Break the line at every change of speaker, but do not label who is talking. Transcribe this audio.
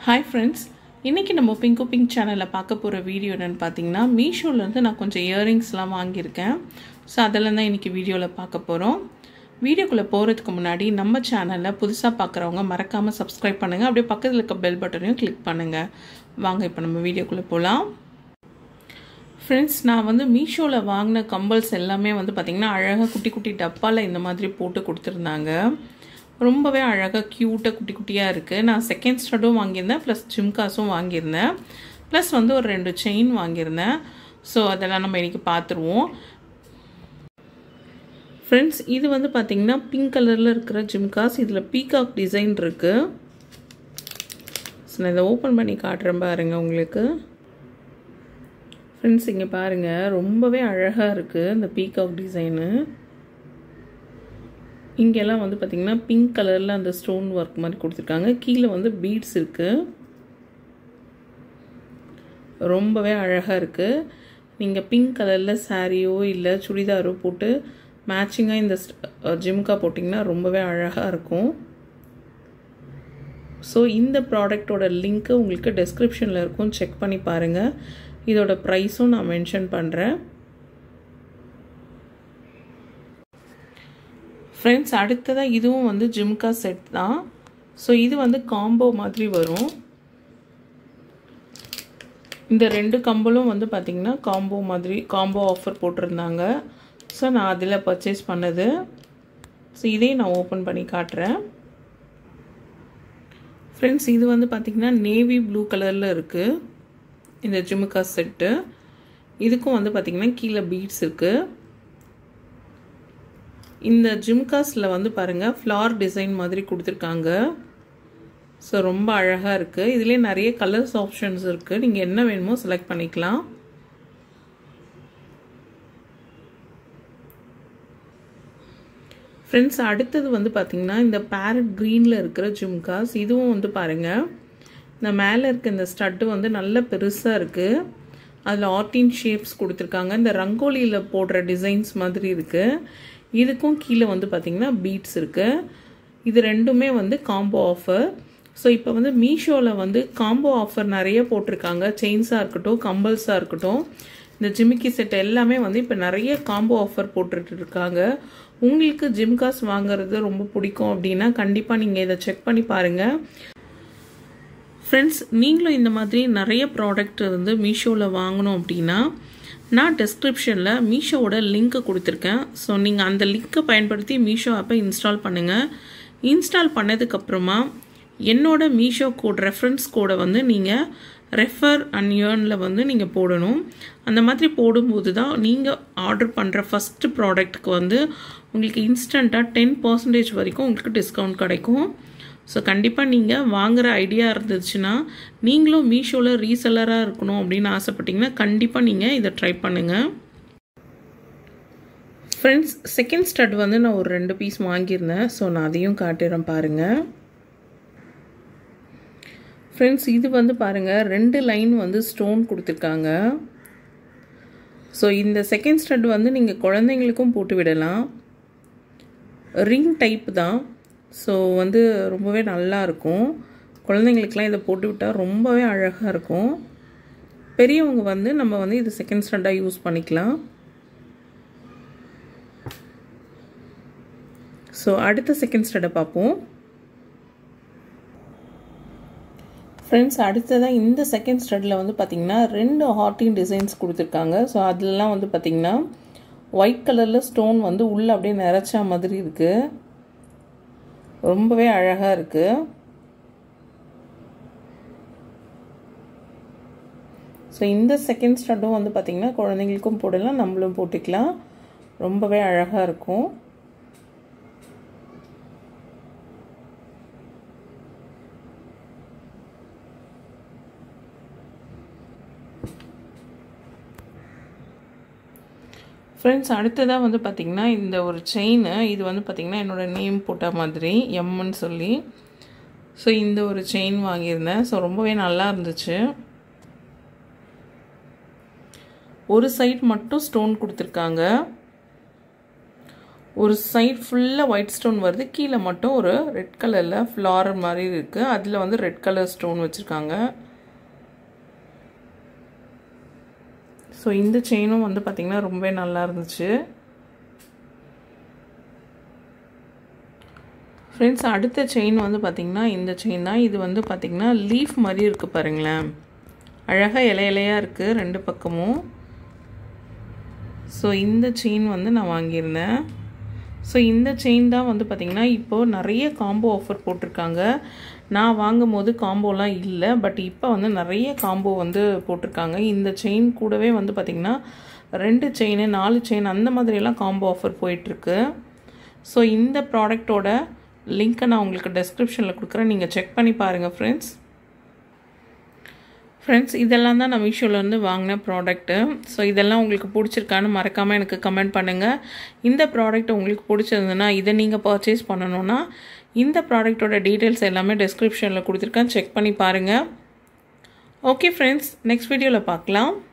hi friends இன்றைக்கி நம்ம pink pink சேனலில் பார்க்க போகிற வீடியோ என்னென்னு பார்த்தீங்கன்னா மீஷோலேருந்து நான் கொஞ்சம் இயரிங்ஸ்லாம் வாங்கியிருக்கேன் ஸோ அதெல்லாம் தான் இன்றைக்கி வீடியோவில் பார்க்க போகிறோம் வீடியோக்குள்ளே போகிறதுக்கு முன்னாடி நம்ம சேனலில் புதுசாக பார்க்குறவங்க மறக்காமல் சப்ஸ்கிரைப் பண்ணுங்கள் அப்படியே பக்கத்தில் இருக்க பெல் பட்டனையும் கிளிக் பண்ணுங்கள் வாங்க இப்போ நம்ம வீடியோக்குள்ளே போகலாம் ஃப்ரெண்ட்ஸ் நான் வந்து மீஷோவில் வாங்கின கம்பல்ஸ் எல்லாமே வந்து பார்த்திங்கன்னா அழகாக குட்டி குட்டி டப்பாவில் இந்த மாதிரி போட்டு கொடுத்துருந்தாங்க ரொம்பவே அழகாக க்யூட்டாக குட்டி குட்டியாக இருக்குது நான் செகண்ட் ஸ்டடும் வாங்கியிருந்தேன் ப்ளஸ் ஜிம்காஸும் வாங்கியிருந்தேன் ப்ளஸ் வந்து ஒரு ரெண்டு செயின் வாங்கியிருந்தேன் ஸோ அதெல்லாம் நம்ம இன்றைக்கி பார்த்துருவோம் ஃப்ரெண்ட்ஸ் இது வந்து பார்த்திங்கன்னா பிங்க் கலரில் இருக்கிற ஜிம்காஸ் இதில் பீகாக் டிசைன் இருக்குது ஸோ நான் இதை ஓப்பன் பண்ணி காட்டுறேன் பாருங்கள் உங்களுக்கு ஃப்ரெண்ட்ஸ் இங்கே பாருங்கள் ரொம்பவே அழகாக இருக்குது இந்த பீகாக் டிசைனு இங்கெல்லாம் வந்து பார்த்திங்கன்னா பிங்க் கலரில் அந்த ஸ்டோன் ஒர்க் மாதிரி கொடுத்துருக்காங்க கீழே வந்து பீட்ஸ் இருக்குது ரொம்பவே அழகாக இருக்குது நீங்கள் பிங்க் கலரில் சாரியோ இல்லை சுடிதாரோ போட்டு மேட்சிங்காக இந்த ஜிம்கா போட்டிங்கன்னா ரொம்பவே அழகாக இருக்கும் ஸோ இந்த ப்ராடக்டோட லிங்க்கு உங்களுக்கு டெஸ்கிரிப்ஷனில் இருக்கும் செக் பண்ணி பாருங்கள் இதோட ப்ரைஸும் நான் மென்ஷன் பண்ணுறேன் ஃப்ரெண்ட்ஸ் அடுத்ததாக இதுவும் வந்து ஜிம்கா செட் தான் ஸோ இது வந்து காம்போ மாதிரி வரும் இந்த ரெண்டு கம்பலும் வந்து பார்த்திங்கன்னா காம்போ மாதிரி காம்போ ஆஃபர் போட்டிருந்தாங்க ஸோ நான் அதில் பர்ச்சேஸ் பண்ணது ஸோ இதையும் நான் ஓப்பன் பண்ணி காட்டுறேன் ஃப்ரெண்ட்ஸ் இது வந்து பார்த்திங்கன்னா நேவி ப்ளூ கலரில் இருக்குது இந்த ஜிமுக்கா செட்டு இதுக்கும் வந்து பார்த்திங்கன்னா கீழே பீட்ஸ் இருக்குது இந்த ஜிம்காஸில் வந்து பாருங்கள் ஃப்ளார் டிசைன் மாதிரி கொடுத்துருக்காங்க ஸோ ரொம்ப அழகாக இருக்குது இதுலேயே நிறைய கலர்ஸ் ஆப்ஷன்ஸ் இருக்குது நீங்கள் என்ன வேணுமோ செலக்ட் பண்ணிக்கலாம் ஃப்ரெண்ட்ஸ் அடுத்தது வந்து பார்த்திங்கன்னா இந்த பேரட் க்ரீனில் இருக்கிற ஜிம்காஸ் இதுவும் வந்து பாருங்கள் இந்த மேலே இருக்க இந்த ஸ்டட்டு வந்து நல்ல பெருசாக இருக்குது அதில் ஆர்டின் ஷேப்ஸ் கொடுத்துருக்காங்க இந்த ரங்கோலியில் போடுற டிசைன்ஸ் மாதிரி இருக்குது இதுக்கும் கீழே வந்து பார்த்திங்கன்னா பீட்ஸ் இருக்குது இது ரெண்டுமே வந்து காம்போ ஆஃபர் ஸோ இப்போ வந்து மீஷோவில் வந்து காம்போ ஆஃபர் நிறைய போட்டிருக்காங்க செயின்ஸாக இருக்கட்டும் கம்பல்ஸாக இருக்கட்டும் இந்த ஜிமிக்கி செட் எல்லாமே வந்து இப்போ நிறைய காம்போ ஆஃபர் போட்டுட்டு இருக்காங்க உங்களுக்கு ஜிம்காஸ் வாங்குறது ரொம்ப பிடிக்கும் அப்படின்னா கண்டிப்பாக நீங்கள் இதை செக் பண்ணி பாருங்கள் ஃப்ரெண்ட்ஸ் நீங்களும் இந்த மாதிரி நிறைய ப்ராடக்ட் வந்து மீஷோவில் வாங்கணும் அப்படின்னா நான் டெஸ்கிரிப்ஷனில் மீஷோவோட லிங்க்கு கொடுத்துருக்கேன் ஸோ நீங்கள் அந்த லிங்க்கை பயன்படுத்தி மீஷோ ஆப்பை இன்ஸ்டால் பண்ணுங்கள் இன்ஸ்டால் பண்ணதுக்கப்புறமா என்னோட மீஷோ கோட் ரெஃபரன்ஸ் கோடை வந்து நீங்கள் ரெஃபர் அண்ட் ஏர்னில் வந்து நீங்கள் போடணும் அந்த மாதிரி போடும்போது தான் நீங்கள் ஆர்டர் பண்ணுற ஃபஸ்ட்டு ப்ராடக்ட்டுக்கு வந்து உங்களுக்கு இன்ஸ்டண்ட்டாக டென் பர்சன்டேஜ் வரைக்கும் உங்களுக்கு டிஸ்கவுண்ட் கிடைக்கும் ஸோ கண்டிப்பாக நீங்கள் வாங்குகிற ஐடியா இருந்துச்சுன்னா நீங்களும் மீஷோவில் ரீசெல்லராக இருக்கணும் அப்படின்னு ஆசைப்பட்டீங்கன்னா கண்டிப்பாக நீங்கள் இதை ட்ரை பண்ணுங்கள் ஃப்ரெண்ட்ஸ் செகண்ட் ஸ்டட் வந்து நான் ஒரு ரெண்டு பீஸ் வாங்கியிருந்தேன் ஸோ நான் அதையும் காட்டுறேன் பாருங்கள் ஃப்ரெண்ட்ஸ் இது வந்து பாருங்கள் ரெண்டு லைன் வந்து ஸ்டோன் கொடுத்துருக்காங்க ஸோ இந்த செகண்ட் ஸ்டட் வந்து நீங்கள் குழந்தைங்களுக்கும் போட்டு விடலாம் ரிங் டைப் தான் ஸோ வந்து ரொம்பவே நல்லா இருக்கும் குழந்தைங்களுக்கெலாம் இதை போட்டு விட்டால் ரொம்பவே அழகாக இருக்கும் பெரியவங்க வந்து நம்ம வந்து இது செகண்ட் ஸ்டாண்டாக யூஸ் பண்ணிக்கலாம் ஸோ அடுத்த செகண்ட் ஸ்டாண்டை பார்ப்போம் ஃப்ரெண்ட்ஸ் அடுத்ததாக இந்த செகண்ட் ஸ்டட்டில் வந்து பார்த்திங்கன்னா ரெண்டு ஹார்டின் டிசைன்ஸ் கொடுத்துருக்காங்க ஸோ அதிலலாம் வந்து பார்த்திங்கன்னா ஒயிட் கலரில் ஸ்டோன் வந்து உள்ளே அப்படியே நிறச்சா மாதிரி இருக்குது ரொம்பவே அழகாக இருக்குது ஸோ இந்த செகண்ட் ஸ்டட்டும் வந்து பார்த்திங்கன்னா குழந்தைங்களுக்கும் போடலாம் நம்மளும் போட்டுக்கலாம் ரொம்பவே அழகாக இருக்கும் ஃப்ரெண்ட்ஸ் அடுத்ததாக வந்து பார்த்திங்கன்னா இந்த ஒரு செயின் இது வந்து பார்த்திங்கன்னா என்னோடய நேம் போட்ட மாதிரி எம்முன்னு சொல்லி ஸோ இந்த ஒரு செயின் வாங்கியிருந்தேன் ஸோ ரொம்பவே நல்லா இருந்துச்சு ஒரு சைட் மட்டும் ஸ்டோன் கொடுத்துருக்காங்க ஒரு சைட் ஃபுல்லாக ஒயிட் ஸ்டோன் வருது கீழே மட்டும் ஒரு ரெட் கலரில் ஃப்ளாரர் மாதிரி இருக்குது அதில் வந்து ரெட் கலர் ஸ்டோன் வச்சுருக்காங்க ஸோ இந்த செயினும் வந்து பார்த்திங்கன்னா ரொம்பவே நல்லா இருந்துச்சு ஃப்ரெண்ட்ஸ் அடுத்த செயின் வந்து பார்த்திங்கன்னா இந்த செயின் தான் இது வந்து பார்த்திங்கன்னா லீஃப் மாதிரி இருக்குது பாருங்களேன் அழகாக இலை இலையாக இருக்குது ரெண்டு பக்கமும் ஸோ இந்த செயின் வந்து நான் வாங்கியிருந்தேன் ஸோ இந்த செயின் தான் வந்து பார்த்திங்கன்னா இப்போது நிறைய காம்போ ஆஃபர் போட்டிருக்காங்க நான் வாங்கும் போது காம்போலாம் இல்லை பட் இப்போ வந்து நிறைய காம்போ வந்து போட்டிருக்காங்க இந்த செயின் கூடவே வந்து பார்த்திங்கன்னா ரெண்டு செயின் நாலு செயின் அந்த மாதிரியெல்லாம் காம்போ ஆஃபர் போயிட்டுருக்கு ஸோ இந்த ப்ராடக்டோட லிங்க்கை நான் உங்களுக்கு டெஸ்கிரிப்ஷனில் கொடுக்குறேன் நீங்கள் செக் பண்ணி பாருங்கள் ஃப்ரெண்ட்ஸ் ஃப்ரெண்ட்ஸ் இதெல்லாம் தான் நான் மீஷோலேருந்து வாங்கின ப்ராடக்ட்டு ஸோ இதெல்லாம் உங்களுக்கு பிடிச்சிருக்கான்னு மறக்காமல் எனக்கு கமெண்ட் பண்ணுங்கள் இந்த ப்ராடக்ட் உங்களுக்கு பிடிச்சிருந்ததுன்னா இதை நீங்கள் பர்ச்சேஸ் பண்ணணுன்னா இந்த ப்ராடக்டோட டீட்டெயில்ஸ் எல்லாமே டெஸ்கிரிப்ஷனில் கொடுத்துருக்கேன் செக் பண்ணி பாருங்கள் ஓகே ஃப்ரெண்ட்ஸ் நெக்ஸ்ட் வீடியோவில் பார்க்கலாம்